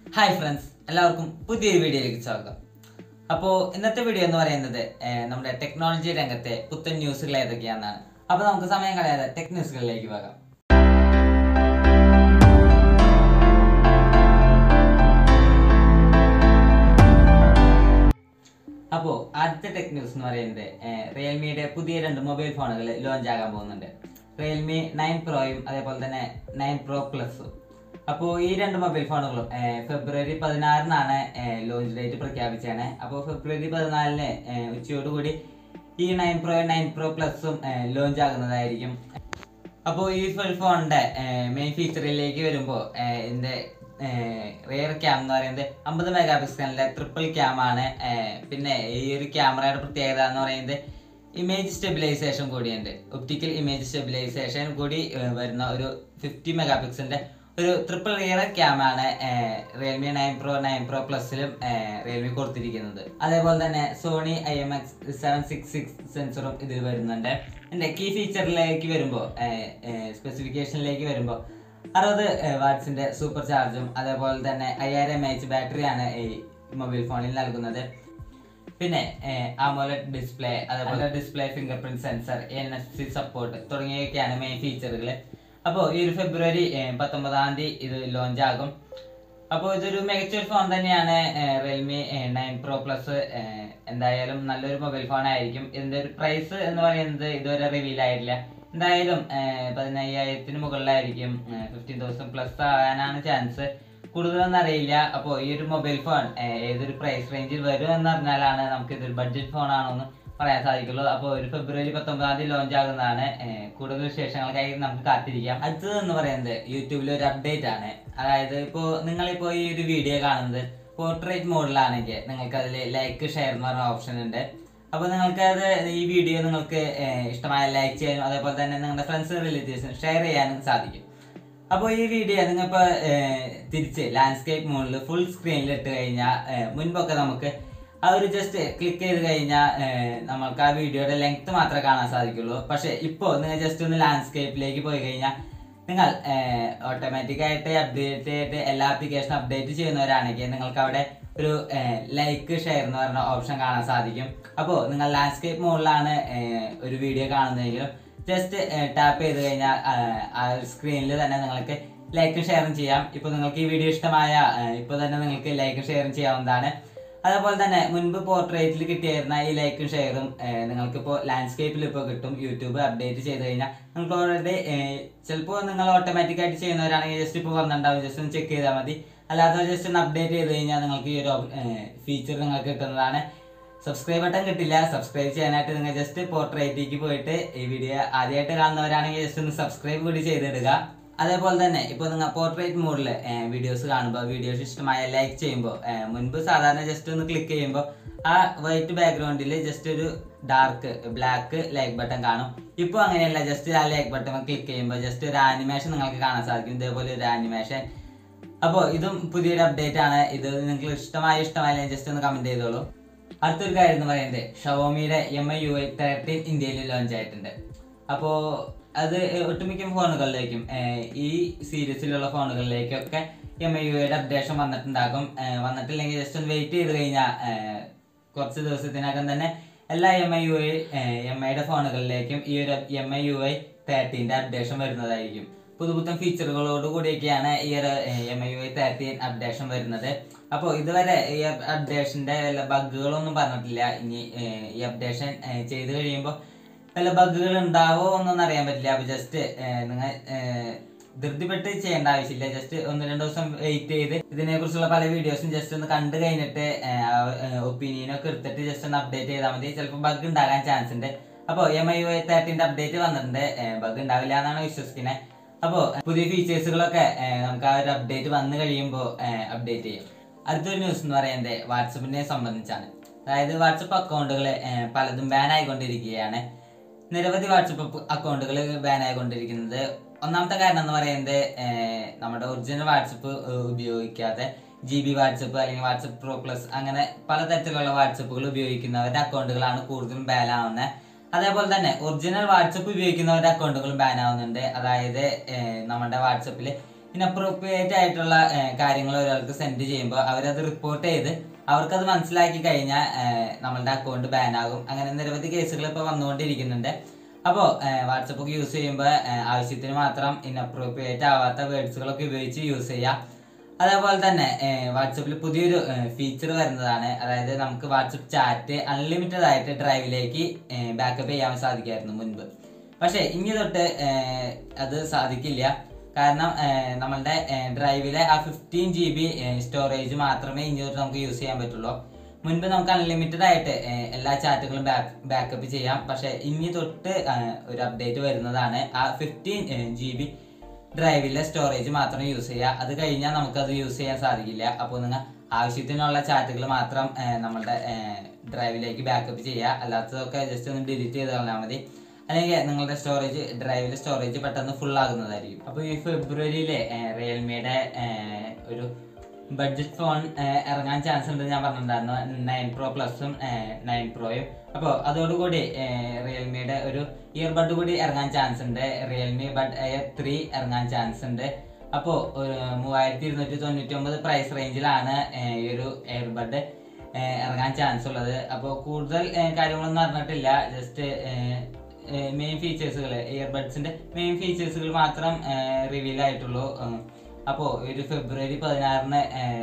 hi friends എല്ലാവർക്കും പുതിയൊരു വീഡിയോയിലേക്ക് സ്വാഗതം അപ്പോൾ ഇന്നത്തെ വീഡിയോ എന്ന് പറയുന്നത് ഏഹ്, നമ്മുടെ ടെക്നോളജി രംഗത്തെ പുത്തൻ ന്യൂസുകൾ ഏതൊക്കെയാണെന്നാണ് അപ്പോൾ നമുക്ക് സമയം കളയാതെ ടെക് ന്യൂസുകളിലേക്ക് പോകാം അപ്പോൾ ആദ്യത്തെ ടെക് ന്യൂസ് എന്ന് പറയുന്നത് ഏഹ്, റിയൽമിയുടെ പുതിയ രണ്ട് മൊബൈൽ ഫോണുകൾ ലോഞ്ച് ആകാൻ പോകുന്നുണ്ട് റിയൽമി നയൻ പ്രോയും അതേപോലെ തന്നെ നയൻ പ്രോ പ്ലസും അപ്പോൾ ഈ രണ്ട് മൊബൈൽ ഫോണുകളും ഏഹ്, ഫെബ്രുവരി പതിനാറിനാണ് ലോഞ്ച് ഡേറ്റ് പ്രഖ്യാപിച്ചതാണ് അപ്പോൾ ഫെബ്രുവരി പതിനാലിന് ഏഹ്, ഉച്ചയോടുകൂടി ഈ നയൻ പ്രോ നയൻ പ്രോ പ്ലസും ലോഞ്ച് ആകുന്നതായിരിക്കും അപ്പോൾ ഈ ഫുൾ ഫോണിന്റെ മെയിൻ ഫീച്ചറിലേക്ക് വരുമ്പോൾ ഇതിന്റെ റിയർ ക്യാം എന്ന് പറയുന്നത് അമ്പത് മെഗാ പിക്സലിന്റെ ട്രിപ്പിൾ ക്യാം ആണ് ഏഹ്, പിന്നെ ഈ ഒരു ക്യാമറയുടെ പ്രത്യേകത എന്ന് പറയുന്നത് ഇമേജ് സ്റ്റെബിലൈസേഷൻ കൂടിയുണ്ട് ഒപ്റ്റിക്കൽ ഇമേജ് സ്റ്റെബിലൈസേഷൻ കൂടി ഏഹ്, വരുന്ന ഒരു ഫിഫ്റ്റി മെഗാ പിക്സലിന്റെ ഒരു ട്രിപ്പിൾ റിയർ ക്യാം ആണ് Realme nine pro nine pro പ്ലസിലും റിയൽമി കൊടുത്തിരിക്കുന്നത് അതേപോലെ തന്നെ Sony I M X seven six six സെൻസറും ഇതിൽ വരുന്നുണ്ട് എൻ്റെ കീ ഫീച്ചറിലേക്ക് വരുമ്പോൾ സ്പെസിഫിക്കേഷനിലേക്ക് വരുമ്പോൾ അറുപത് വാട്ട്സിന്റെ സൂപ്പർ ചാർജും അതേപോലെ തന്നെ അയ്യായിരം എം എച്ച് ബാറ്ററിയാണ് ഈ മൊബൈൽ ഫോണിൽ നൽകുന്നത് പിന്നെ ആമോലഡ് ഡിസ്പ്ലേ അതേപോലെ display fingerprint sensor N F C support തുടങ്ങിയൊക്കെയാണ് മെയിൻ ഫീച്ചറുകൾ അപ്പോൾ ഈ ഒരു ഫെബ്രുവരി ഏഹ്, പത്തൊമ്പതാം തീയതി ഇത് ലോഞ്ച് ആകും അപ്പോൾ ഇതൊരു മികച്ചൊരു ഫോൺ തന്നെയാണ് റിയൽമി നയൻ പ്രോ പ്ലസ് എന്തായാലും നല്ലൊരു മൊബൈൽ ഫോൺ ആയിരിക്കും ഇതിന്റെ ഒരു പ്രൈസ് എന്ന് പറയുന്നത് ഇതുവരെ റിവീൽ ആയിട്ടില്ല എന്തായാലും ഏഹ്, പതിനയ്യായിരത്തിന് മുകളിലായിരിക്കും ഫിഫ്റ്റീൻ തൗസൻഡ് പ്ലസ് ആകാനാണ് ചാൻസ് കൂടുതലൊന്നും അറിയില്ല അപ്പോൾ ഈ ഒരു മൊബൈൽ ഫോൺ ഏതൊരു പ്രൈസ് റേഞ്ചിൽ വരും എന്ന് അറിഞ്ഞാലാണ് നമുക്ക് ഇതൊരു ബഡ്ജറ്റ് ഫോൺ ആണോ എന്ന് പറയാൻ സാധിക്കുള്ളൂ അപ്പോൾ ഒരു ഫെബ്രുവരി പത്തൊമ്പതാം തീയതി ലോഞ്ച് ആകുന്നതാണ് ഏഹ് കൂടുതൽ വിശേഷങ്ങൾക്കായി നമുക്ക് കാത്തിരിക്കാം അടുത്തത് എന്ന് പറയുന്നത് യൂട്യൂബിൽ ഒരു അപ്ഡേറ്റ് ആണ് അതായത് ഇപ്പോൾ നിങ്ങളിപ്പോൾ ഈ ഒരു വീഡിയോ കാണുന്നത് പോർട്രേറ്റ് മോഡിലാണെങ്കിൽ നിങ്ങൾക്ക് അതിൽ ലൈക്ക് ഷെയർ എന്ന് പറഞ്ഞ ഓപ്ഷൻ ഉണ്ട് അപ്പോൾ നിങ്ങൾക്ക് അത് ഈ വീഡിയോ നിങ്ങൾക്ക് ഏഹ് ഇഷ്ടമായ ലൈക്ക് ചെയ്യാനും അതേപോലെ തന്നെ നിങ്ങളുടെ ഫ്രണ്ട്സ് റിലേറ്റീവ്സിന് ഷെയർ ചെയ്യാനും സാധിക്കും അപ്പോൾ ഈ വീഡിയോ നിങ്ങളിപ്പോൾ തിരിച്ച് ലാൻഡ്സ്കേപ്പ് മോഡിൽ ഫുൾ സ്ക്രീനിൽ ഇട്ട് കഴിഞ്ഞാൽ മുൻപൊക്കെ നമുക്ക് ആ ഒരു ജസ്റ്റ് ക്ലിക്ക് ചെയ്ത് കഴിഞ്ഞാൽ നമുക്ക് ആ വീഡിയോയുടെ ലെങ്ത് മാത്രമേ കാണാൻ സാധിക്കുള്ളൂ പക്ഷെ ഇപ്പോൾ നിങ്ങൾ ജസ്റ്റ് ഒന്ന് ലാൻഡ്സ്കേപ്പിലേക്ക് പോയി കഴിഞ്ഞാൽ നിങ്ങൾ ഓട്ടോമാറ്റിക് ആയിട്ട് അപ്ഡേറ്റ് ആയിട്ട് എല്ലാ ആപ്ലിക്കേഷനും അപ്ഡേറ്റ് ചെയ്യുന്നവരാണെങ്കിൽ നിങ്ങൾക്ക് അവിടെ ഒരു ലൈക്ക് ഷെയർ എന്ന് പറഞ്ഞ ഓപ്ഷൻ കാണാൻ സാധിക്കും അപ്പോൾ നിങ്ങൾ ലാൻഡ്സ്കേപ്പ് മോഡിലാണ് ഒരു വീഡിയോ കാണുന്നതെങ്കിലും ജസ്റ്റ് ടാപ്പ് ചെയ്ത് കഴിഞ്ഞാൽ ആ സ്ക്രീനിൽ തന്നെ നിങ്ങൾക്ക് ലൈക്കും ഷെയറും ചെയ്യാം ഇപ്പോൾ നിങ്ങൾക്ക് ഈ വീഡിയോ ഇഷ്ടമായ ഇപ്പോൾ തന്നെ നിങ്ങൾക്ക് ലൈക്കും ഷെയറും ചെയ്യാവുന്നതാണ് അതേപോലെ തന്നെ മുൻപ് പോർട്രേറ്റിൽ കിട്ടിയിരുന്ന ഈ ലൈക്കും ഷെയറും നിങ്ങൾക്ക് ഇപ്പോൾ ലാൻഡ്സ്കേപ്പിൽ ഇപ്പോൾ കിട്ടും യൂട്യൂബ് അപ്ഡേറ്റ് ചെയ്ത് കഴിഞ്ഞാൽ നിങ്ങൾക്ക് ഓൾറെഡി ചിലപ്പോൾ നിങ്ങൾ ഓട്ടോമാറ്റിക് ആയിട്ട് ചെയ്യുന്നവരാണെങ്കിൽ ജസ്റ്റ് ഇപ്പോൾ വന്നിട്ടുണ്ടാവും ജസ്റ്റ് ഒന്ന് ചെക്ക് ചെയ്താൽ മതി അല്ലാതെ ജസ്റ്റ് ഒന്ന് അപ്ഡേറ്റ് ചെയ്ത് കഴിഞ്ഞാൽ നിങ്ങൾക്ക് ഈ ഒരു ഫീച്ചർ നിങ്ങൾക്ക് കിട്ടുന്നതാണ് സബ്സ്ക്രൈബ് ബട്ടൺ കിട്ടില്ല സബ്സ്ക്രൈബ് ചെയ്യാനായിട്ട് നിങ്ങൾ ജസ്റ്റ് പോർട്രേറ്റിലേക്ക് പോയിട്ട് ഈ വീഡിയോ ആദ്യമായിട്ട് കാണുന്നവരാണെങ്കിൽ ജസ്റ്റ് ഒന്ന് സബ്സ്ക്രൈബ് കൂടി ചെയ്തിടുക അതേപോലെ തന്നെ ഇപ്പോൾ നിങ്ങൾ പോർട്രേറ്റ് മോഡിൽ വീഡിയോസ് കാണുമ്പോൾ വീഡിയോസ് ഇഷ്ടമായ ലൈക്ക് ചെയ്യുമ്പോൾ മുൻപ് സാധാരണ ജസ്റ്റ് ഒന്ന് ക്ലിക്ക് ചെയ്യുമ്പോൾ ആ വൈറ്റ് ബാക്ക്ഗ്രൗണ്ടിൽ ജസ്റ്റ് ഒരു ഡാർക്ക് ബ്ലാക്ക് ലൈക്ക് ബട്ടൺ കാണും ഇപ്പോൾ അങ്ങനെയല്ല ജസ്റ്റ് ആ ലൈക്ക് ബട്ടൺ ക്ലിക്ക് ചെയ്യുമ്പോൾ ജസ്റ്റ് ഒരു ആനിമേഷൻ നിങ്ങൾക്ക് കാണാൻ സാധിക്കും ഇതേപോലെ ഒരു ആനിമേഷൻ അപ്പോൾ ഇതും പുതിയൊരു അപ്ഡേറ്റ് ആണ് ഇത് നിങ്ങൾക്ക് ഇഷ്ടമായ ഇഷ്ടമായ ജസ്റ്റ് ഒന്ന് കമന്റ് ചെയ്തോളൂ അടുത്തൊരു കാര്യം എന്ന് പറയുന്നത് ഷവോമിയുടെ M I U I thirteen ഇന്ത്യയിൽ ലോഞ്ച് ആയിട്ടുണ്ട് അപ്പോൾ അത് ഒട്ടുമിക്ക ഫോണുകളിലേക്കും ഏഹ്, ഈ സീരീസിലുള്ള ഫോണുകളിലേക്കൊക്കെ എം ഐ യു ഐയുടെ അപ്ഡേഷൻ വന്നിട്ടുണ്ടാകും ഏഹ്, വന്നിട്ടില്ലെങ്കിൽ ജസ്റ്റ് ഒന്ന് വെയിറ്റ് ചെയ്ത് കഴിഞ്ഞാൽ ഏഹ്, കുറച്ച് ദിവസത്തിനകം തന്നെ എല്ലാ M I U I M ഐയുടെ ഫോണുകളിലേക്കും ഈ ഒരു എം ഐ യു ഐ തേർട്ടീൻ്റെ അപ്ഡേഷൻ വരുന്നതായിരിക്കും പുതുപുത്തൻ ഫീച്ചറുകളോട് കൂടിയൊക്കെയാണ് ഈ ഒരു M I U I thirteen updation വരുന്നത് അപ്പോൾ ഇതുവരെ ഈ അപ്ഡേഷന്റെ വല്ല ബഗ്ഗുകളൊന്നും പറഞ്ഞിട്ടില്ല ഇനി ഏഹ്, ഈ അപ്ഡേഷൻ ചെയ്ത് കഴിയുമ്പോൾ വല്ല ബഗ്ഗുകൾ ഉണ്ടാവോ എന്നൊന്നും അറിയാൻ പറ്റില്ല അപ്പോൾ ജസ്റ്റ് നിങ്ങൾ ധൃതിപ്പെട്ട് ചെയ്യേണ്ട ആവശ്യമില്ല ജസ്റ്റ് ഒന്ന് രണ്ട് ദിവസം വെയിറ്റ് ചെയ്ത് ഇതിനെ കുറിച്ചുള്ള പല വീഡിയോസും ജസ്റ്റ് ഒന്ന് കണ്ടു കഴിഞ്ഞിട്ട് ഒപ്പീനിയനൊക്കെ എടുത്തിട്ട് ജസ്റ്റ് ഒന്ന് അപ്ഡേറ്റ് ചെയ്താൽ മതി ചിലപ്പോൾ ബഗ് ഉണ്ടാകാൻ ചാൻസ് ഉണ്ട് അപ്പോൾ എം ഐ യു ഐ തേർട്ടീൻ്റെ അപ്ഡേറ്റ് വന്നിട്ടുണ്ട് ബഗ് ഉണ്ടാവില്ല എന്നാണ് വിശ്വസിക്കുന്നത് അപ്പോൾ പുതിയ ഫീച്ചേഴ്സുകളൊക്കെ നമുക്ക് ആ ഒരു അപ്ഡേറ്റ് വന്നു കഴിയുമ്പോൾ അപ്ഡേറ്റ് ചെയ്യും അടുത്തൊരു ന്യൂസ് എന്ന് പറയുന്നത് വാട്സപ്പിനെ സംബന്ധിച്ചാണ് അതായത് വാട്സപ്പ് അക്കൗണ്ടുകൾ പലതും ബാൻ ആയിക്കൊണ്ടിരിക്കുകയാണ് നിരവധി വാട്സപ്പ് അക്കൗണ്ടുകൾ ബാൻ ആയിക്കൊണ്ടിരിക്കുന്നത് ഒന്നാമത്തെ കാരണം എന്ന് പറയുന്നത് ഏഹ്, നമ്മുടെ ഒറിജിനൽ വാട്സപ്പ് ഉപയോഗിക്കാതെ ജി ബി വാട്സപ്പ് അല്ലെങ്കിൽ വാട്സപ്പ് പ്രോ പ്ലസ് അങ്ങനെ പലതരത്തിലുള്ള വാട്സപ്പുകൾ ഉപയോഗിക്കുന്നവരുടെ അക്കൗണ്ടുകളാണ് കൂടുതലും ബാൻ ആവുന്നത് അതേപോലെ തന്നെ ഒറിജിനൽ വാട്സപ്പ് ഉപയോഗിക്കുന്നവരുടെ അക്കൗണ്ടുകളും ബാൻ ആവുന്നുണ്ട് അതായത് ഏഹ്, നമ്മുടെ വാട്സപ്പിൽ ഇനപ്രോപ്രിയേറ്റ് ആയിട്ടുള്ള ഏഹ്, കാര്യങ്ങൾ ഒരാൾക്ക് സെൻഡ് ചെയ്യുമ്പോൾ അവരത് റിപ്പോർട്ട് ചെയ്ത് അവർക്കത് മനസ്സിലാക്കി കഴിഞ്ഞാൽ ഏഹ്, നമ്മളുടെ അക്കൗണ്ട് ബാൻ ആകും അങ്ങനെ നിരവധി കേസുകൾ ഇപ്പോൾ വന്നുകൊണ്ടിരിക്കുന്നുണ്ട് അപ്പോൾ വാട്സപ്പ് ഒക്കെ യൂസ് ചെയ്യുമ്പോൾ ആവശ്യത്തിന് മാത്രം ഇനപ്രോപ്രിയേറ്റ് ആവാത്ത വേർഡ്സുകളൊക്കെ ഉപയോഗിച്ച് യൂസ് ചെയ്യാം അതേപോലെ തന്നെ വാട്സപ്പിൽ പുതിയൊരു ഫീച്ചർ വരുന്നതാണ് അതായത് നമുക്ക് വാട്സപ്പ് ചാറ്റ് അൺലിമിറ്റഡ് ആയിട്ട് ഡ്രൈവിലേക്ക് ബാക്കപ്പ് ചെയ്യാൻ സാധിക്കുമായിരുന്നു മുൻപ് പക്ഷേ ഇനി തൊട്ട് ഏഹ്, അത് സാധിക്കില്ല കാരണം ഏഹ്, നമ്മളുടെ ഡ്രൈവിലെ ആ ഫിഫ്റ്റീൻ ജി ബി സ്റ്റോറേജ് മാത്രമേ ഇനി തൊട്ട് നമുക്ക് യൂസ് ചെയ്യാൻ പറ്റുള്ളൂ മുൻപ് നമുക്ക് അൺലിമിറ്റഡ് ആയിട്ട് ഏഹ്, എല്ലാ ചാറ്റുകളും ബാക്കപ്പ് ചെയ്യാം പക്ഷെ ഇനി തൊട്ട് ഏഹ്, ഒരു അപ്ഡേറ്റ് വരുന്നതാണ് ആ ഫിഫ്റ്റീൻ ജി ബി ഡ്രൈവിലെ സ്റ്റോറേജ് മാത്രം യൂസ് ചെയ്യുക അത് കഴിഞ്ഞാൽ നമുക്കത് യൂസ് ചെയ്യാൻ സാധിക്കില്ല അപ്പോൾ നിങ്ങൾ ആവശ്യത്തിനുള്ള ചാറ്റുകൾ മാത്രം ഏഹ്, നമ്മളുടെ ഡ്രൈവിലേക്ക് ബാക്കപ്പ് ചെയ്യുക അല്ലാത്തതൊക്കെ ജസ്റ്റ് ഒന്ന് ഡിലീറ്റ് ചെയ്ത് കളഞ്ഞാൽ മതി അല്ലെങ്കിൽ നിങ്ങളുടെ സ്റ്റോറേജ് ഡ്രൈവിലെ സ്റ്റോറേജ് പെട്ടെന്ന് ഫുൾ ആകുന്നതായിരിക്കും അപ്പോൾ ഈ ഫെബ്രുവരിയിലെ റിയൽമിയുടെ ഒരു ബഡ്ജറ്റ് ഫോൺ ഇറങ്ങാൻ ചാൻസ് ഉണ്ട് ഞാൻ പറഞ്ഞിട്ടുണ്ടായിരുന്നു നയൻ പ്രോ പ്ലസും നയൻ പ്രോയും അപ്പോൾ അതോടുകൂടി റിയൽമിയുടെ ഒരു ഇയർബഡ് കൂടി ഇറങ്ങാൻ ചാൻസ് ഉണ്ട് റിയൽമി ബഡ് എയർ ത്രീ ഇറങ്ങാൻ ചാൻസ് ഉണ്ട് അപ്പോൾ ഒരു മൂവായിരത്തി ഇരുന്നൂറ്റി തൊണ്ണൂറ്റി ഒമ്പത് പ്രൈസ് റേഞ്ചിലാണ് ഏഹ്, ഈ ഒരു എയർബഡ് ഇറങ്ങാൻ ചാൻസ് ഉള്ളത് അപ്പോൾ കൂടുതൽ ഏഹ്, കാര്യങ്ങളൊന്നും അറിഞ്ഞിട്ടില്ല ജസ്റ്റ് മെയിൻ ഫീച്ചേഴ്സുകൾ ഇയർബഡ്സിന്റെ മെയിൻ ഫീച്ചേഴ്സുകൾ മാത്രം റിവീൽ ആയിട്ടുള്ളൂ അപ്പോൾ ഒരു ഫെബ്രുവരി പതിനാറിന്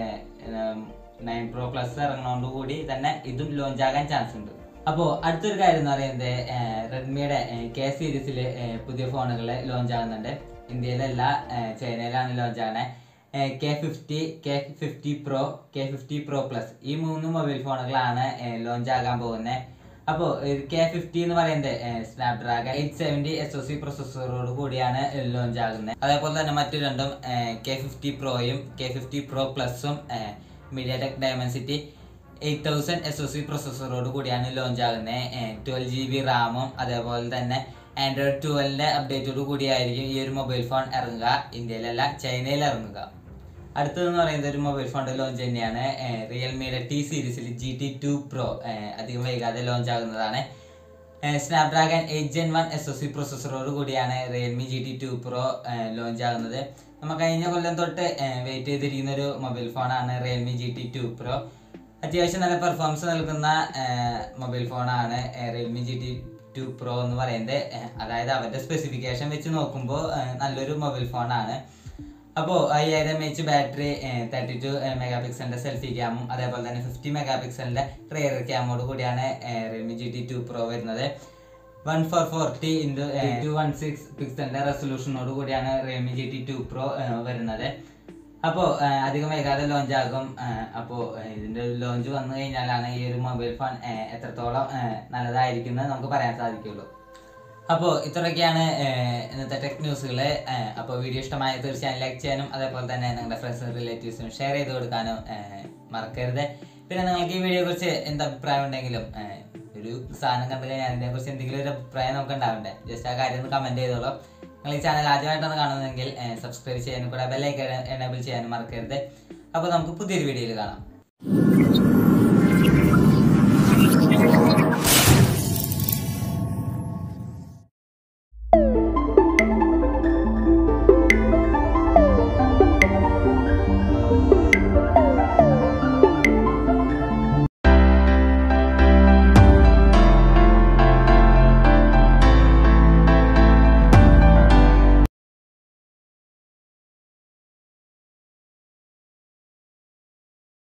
നയൻ പ്രോ പ്ലസ് ഇറങ്ങുന്നതോട് കൂടി തന്നെ ഇതും ലോഞ്ച് ആകാൻ ചാൻസ് ഉണ്ട് അപ്പോൾ അടുത്തൊരു കാര്യം എന്ന് പറയുന്നത് റെഡ്മിയുടെ കെ സീരീസിൽ പുതിയ ഫോണുകൾ ലോഞ്ച് ആകുന്നുണ്ട് ഇന്ത്യയിലല്ല ഏഹ്, ചൈനയിലാണ് ലോഞ്ച് ആകണേ K fifty K fifty pro K fifty pro plus ഈ മൂന്ന് മൊബൈൽ ഫോണുകളാണ് ലോഞ്ച് ആകാൻ പോകുന്നത് അപ്പോൾ കെ ഫിഫ്റ്റി എന്ന് പറയുന്നത് Snapdragon eight seventy S O C പ്രൊസസ്സറോട് കൂടിയാണ് ലോഞ്ച് ആകുന്നത് അതേപോലെ തന്നെ മറ്റു രണ്ടും കെ ഫിഫ്റ്റി പ്രോയും കെ ഫിഫ്റ്റി പ്രോ പ്ലസും MediaTek Dimensity eight thousand S O C പ്രൊസസ്സറോട് കൂടിയാണ് ലോഞ്ച് ആകുന്നത് ട്വൽവ് ജി ബി റാമും അതേപോലെ തന്നെ ആൻഡ്രോയിഡ് ട്വൽവിന്റെ അപ്ഡേറ്റോട് കൂടിയായിരിക്കും ഈ ഒരു മൊബൈൽ ഫോൺ ഇറങ്ങുക ഇന്ത്യയിലല്ല ചൈനയിൽ ഇറങ്ങുക അടുത്തതെന്ന് പറയുന്നത് ഒരു മൊബൈൽ ഫോണിന്റെ ലോഞ്ച് തന്നെയാണ് റിയൽമിയുടെ ടി സീരീസിൽ ജി ടി ടു പ്രോ അധികം വൈകാതെ ലോഞ്ച് ആകുന്നതാണ് Snapdragon eight gen one S O C പ്രൊസസ്സറോട് കൂടിയാണ് Realme G T two pro launch ആകുന്നത് നമ്മൾ കഴിഞ്ഞ കൊല്ലം തൊട്ട് വെയിറ്റ് ചെയ്തിരിക്കുന്ന ഒരു മൊബൈൽ ഫോണാണ് Realme G T two pro അത്യാവശ്യം നല്ല പെർഫോമൻസ് നൽകുന്ന മൊബൈൽ ഫോണാണ് Realme G T two pro എന്ന് പറയുന്നത് ഏഹ്, അതായത് അവരുടെ സ്പെസിഫിക്കേഷൻ വെച്ച് നോക്കുമ്പോൾ ഏഹ്, നല്ലൊരു മൊബൈൽ ഫോണാണ് അപ്പോൾ അയ്യായിരം H battery thirty two mega പിക്സലിന്റെ സെൽഫി ക്യാമും അതേപോലെ തന്നെ ഫിഫ്റ്റി മെഗാ പിക്സലിന്റെ റിയർ ക്യാമോട് കൂടിയാണ് Realme G T two pro വരുന്നത് one four forty into two one six പിക്സലിന്റെ റെസൊല്യൂഷനോട് കൂടിയാണ് Realme G T two pro വരുന്നത് അപ്പോൾ അധികം വൈകാതെ ലോഞ്ച് ആകും അപ്പോൾ ഇതിന്റെ ലോഞ്ച് വന്നു കഴിഞ്ഞാലാണ് ഈ ഒരു മൊബൈൽ ഫോൺ എത്രത്തോളം ഏഹ്, നല്ലതായിരിക്കും എന്ന് നമുക്ക് പറയാൻ സാധിക്കുള്ളൂ അപ്പോൾ ഇത്രയൊക്കെയാണ് ഏഹ്, ഇന്നത്തെ ടെക് ന്യൂസുകൾ അപ്പോൾ വീഡിയോ ഇഷ്ടമായ തീർച്ചയായും ലൈക്ക് ചെയ്യാനും അതേപോലെ തന്നെ നിങ്ങളുടെ ഫ്രണ്ട്സും റിലേറ്റീവ്സിനും ഷെയർ ചെയ്ത് കൊടുക്കാനും ഏഹ്, മറക്കരുത് പിന്നെ നിങ്ങൾക്ക് ഈ വീഡിയോയെ കുറിച്ച് എന്ത് അഭിപ്രായം ഉണ്ടെങ്കിലും ഏഹ്, ഒരു സാധനം കണ്ടു കഴിഞ്ഞാൽ അതിനെ കുറിച്ച് എന്തെങ്കിലും ഒരു അഭിപ്രായം നമുക്ക് ഉണ്ടാവണ്ടേ ജസ്റ്റ് ആ കാര്യം ഒന്ന് കമന്റ് ചെയ്തോളൂ നിങ്ങൾ ഈ ചാനൽ ആദ്യമായിട്ടാണ് കാണുന്നതെങ്കിൽ സബ്സ്ക്രൈബ് ചെയ്യാനും കൂടെ ബെല്ലൈക്കൺ എനേബിൾ ചെയ്യാനും മറക്കരുത് അപ്പോൾ നമുക്ക് പുതിയൊരു വീഡിയോയിൽ കാണാം